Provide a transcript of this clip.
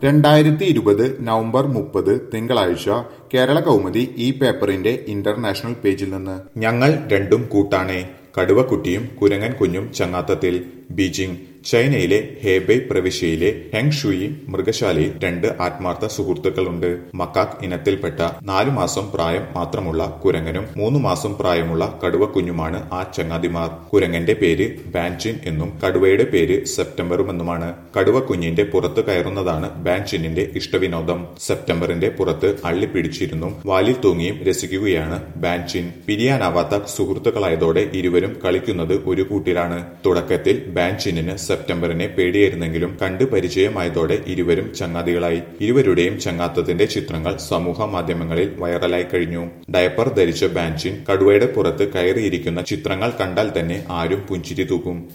രണ്ടായിരത്തി ഇരുപത് നവംബർ മുപ്പത് തിങ്കളാഴ്ച കേരള കൗമുദി ഈ പേപ്പറിന്റെ ഇന്റർനാഷണൽ പേജിൽ നിന്ന് ഞങ്ങൾ രണ്ടും കൂട്ടാണേ കടുവക്കുട്ടിയും കുരങ്ങൻ കുഞ്ഞും ചങ്ങാത്തത്തിൽ ബീജിംഗ് ചൈനയിലെ ഹേബൈ പ്രവിശ്യയിലെ ഹെങ്ഷുയി മൃഗശാലയിൽ രണ്ട് ആത്മാർത്ഥ സുഹൃത്തുക്കളുണ്ട് മക്കാക് ഇനത്തിൽപ്പെട്ട നാലു മാസം പ്രായം മാത്രമുള്ള കുരങ്ങനും മൂന്ന് മാസം പ്രായമുള്ള കടുവക്കുഞ്ഞുമാണ് ആ ചങ്ങാതിമാർ കുരങ്ങന്റെ പേര് ബാൻചിൻ എന്നും കടുവയുടെ പേര് സെപ്റ്റംബറും എന്നുമാണ് കടുവക്കുഞ്ഞിന്റെ പുറത്ത് കയറുന്നതാണ് ബാൻചിന്നിന്റെ ഇഷ്ടവിനോദം സെപ്റ്റംബറിന്റെ പുറത്ത് അള്ളിപ്പിടിച്ചിരുന്നും വാലിൽ തൂങ്ങിയും രസിക്കുകയാണ് ബാൻചിൻ പിരിയാനാവാത്ത സുഹൃത്തുക്കളായതോടെ ഇരുവരും കളിക്കുന്നത് ഒരു കൂട്ടിലാണ് തുടക്കത്തിൽ ബാൻചിന്നിന് സെപ്റ്റംബറിനെ പേടിയായിരുന്നെങ്കിലും കണ്ടു പരിചയമായതോടെ ഇരുവരും ചങ്ങാതികളായി ഇരുവരുടെയും ചങ്ങാത്തത്തിന്റെ ചിത്രങ്ങൾ സമൂഹ മാധ്യമങ്ങളിൽ വൈറലായി കഴിഞ്ഞു ഡയപ്പർ ധരിച്ച ബാൻചിൻ കടുവയുടെ പുറത്ത് കയറിയിരിക്കുന്ന ചിത്രങ്ങൾ കണ്ടാൽ തന്നെ ആരും പുഞ്ചിരി തൂക്കും